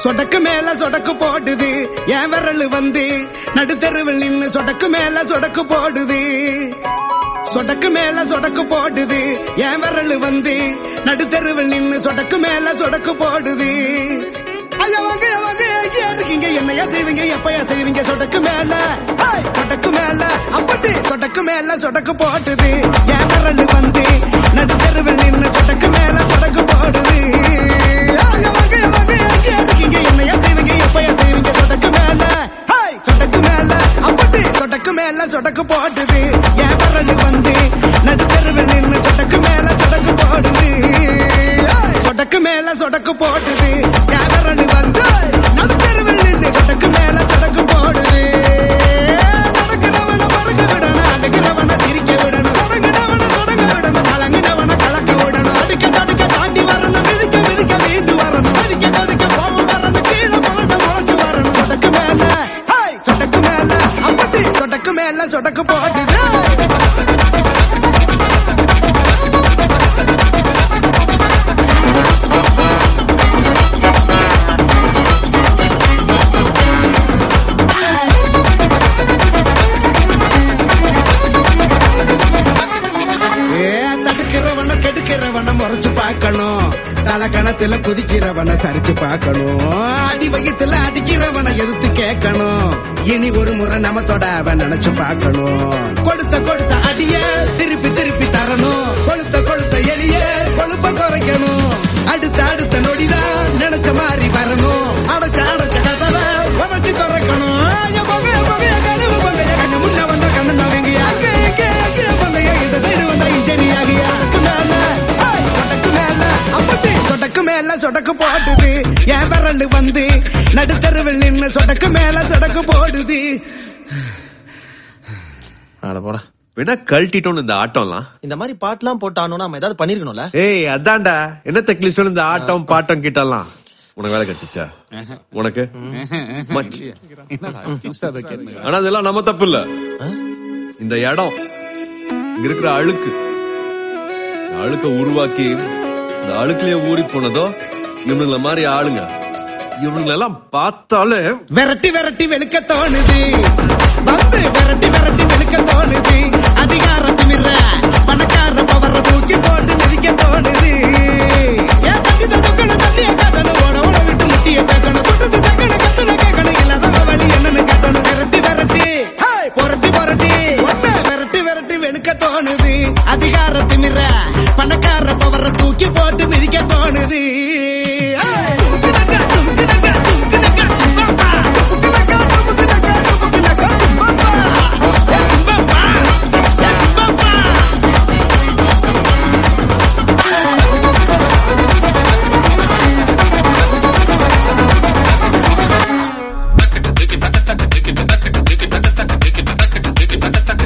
சொடக்கு மேல சொடக்கு போடுது என் விரல் வந்து நடுத்தெருவில் நின்னு சொடக்கு மேல சொடக்கு போடுது சொடக்கு மேல சொடக்கு போடுது என் விரல் வந்து நடுத்தெருவில் நின்னு சொடக்கு மேல சொடக்கு போடுது ஐயா வாங்க வாங்க ஐயா இருக்கீங்க என்னையா செய்வீங்க எப்பயா செய்வீங்க சொடக்கு மேல ஹேய், சொடக்கு மேல அப்படி சொடக்கு மேல சொடக்கு போட்டுது என் விரல் வந்து நடுத்தெருவில் நின்னு சொடக்கு மேல சொடக்கு போடுது ஐயா வாங்க வாங்க ஐயா இருக்கீங்க என்னையா செய்வீங்க எப்பயா செய்வீங்க சொடக்கு மேல ஹேய், சொடக்கு மேல அப்படி சொடக்கு மேல சொடக்கு போட்டுது என் விரல் வந்து நடுத்தெருவில் நின்னு சொடக்கு மேல சொடக்கு போடுது ஏய், சொடக்கு மேல சொடக்கு போட்டுது என் விரல் வந்து நடுத்தெருவில் நின்னு சொடக்கு மேல சொடக்கு போடுது நடக்கிறவன மறக்க விடணும் அடுக்கிறவன சிரிக்க விடணும் தொடங்கினவன தொடங்க விடணும் கலங்கினவன கலக்க விடணும் அடுக்க தடுக்க தாண்டி வரணும் மிதிக்க மிதிக்க மீண்டு வரணும் மதிக்க கொதிக்க போக வரணும் கீழே முளைச்சு முளைச்சு வரணும் சொடக்கு மேல ஹேய், சொடக்கு மேல அப்படி சொடக்கு மேல சொடக்கு போட்டுது ஏ, தடுக்கிறவன கெடுக்கிறவன முறைச்சு பார்க்கணும் தல கணத்துல குதிக்கிறவன சரிச்சு பார்க்கணும் அடி வயித்துல அடிக்கிறவன எதிர்த்து கேட்கணும் இனி ஒரு முறை நம்ம தொட அவன் நினைச்சு பார்க்கணும் கொடுத்த கொடுத்த அடிய திருப்பி திருப்பி தரணும் கொளுத்த கொளுத்த எளிய கொழுப்ப குறைக்கணும் அடுத்த அடுத்த நொடிதான் நினைச்ச மாதிரி வரணும் அடைச்ச அடைச்ச கதவை உதச்சு திறக்கணும் என் பொங்க, என் பொங்க, என் கனவு பொங்க, என் கண்ணு முன்ன வந்த கண்ணு நவங்க அங்க இங்க அங்கே பொங்க, இந்த சைடு வந்தா இன்ஜினியாகி அதுக்கு மேல ஹேய், சொடக்கு மேல அப்படி சொடக்கு மேல சொடக்கு போடுது என் விரல் வந்து நடுத்தருவில் நின்னு சொடக்கு மேல சொடக்கு போடுது அட போடா வேணா கழட்டிட்டோம் இந்த ஆட்டம்லாம் இந்த மாதிரி பாட்டுலாம் போட்டானோ நம்ம ஏதாவது பண்ணிருக்கணும்ல ஏய் அதான்டா என்ன தெக்லிஸ்ட் இந்த ஆட்டம் பாட்டம் கிட்டலாம் உனக்கு வேலை கிடைச்சிச்சா உனக்கு மச்சி. ஆனா அதெல்லாம் நம்ம தப்பு இல்ல இந்த இடம் இங்க இருக்கிற அழுக்கு இந்த அழுக்க உருவாக்கி இந்த அழுக்குலயே ஊறி போனதோ இவனுங்கள மாதிரி ஆளுங்க இவனுங்களெல்லாம் பார்த்தாலே விரட்டி விரட்டி வெளுக்க தோணுது வந்து விரட்டி விரட்டி வெளுக்க தோணுது அதிகாரத்தின் இல்ல பணக்கார பவர தூக்கி போட்டு மிதிக்க தோணுது ஏன் தட்டி தடுக்கணும் தட்டிய காட்டணும் ஓட ஓட விட்டு முட்டிய பேக்கணும் குட்டத்து சக்கன கத்துன கேட்கணும் இல்லாத வழி என்னன்னு காட்டணும் விரட்டி விரட்டி ஹேய், புரட்டி புரட்டி ஒண்ணு விரட்டி விரட்டி வெளுக்க தோணுது அதிகாரத்தின் இல்ல பணக்கார பவர தூக்கி போட்டு மிதிக்க தோணுது ஹேய், தும்குனக்கா, தும்குனக்கா, தும்குனக்கா, தும்பப்பா. தும்குனக்கா, தும்குனக்கா, தும்குனக்கா, தும்பப்பா. ஏ, தும்பப்பா. ஏ, தும்பப்பா. Tick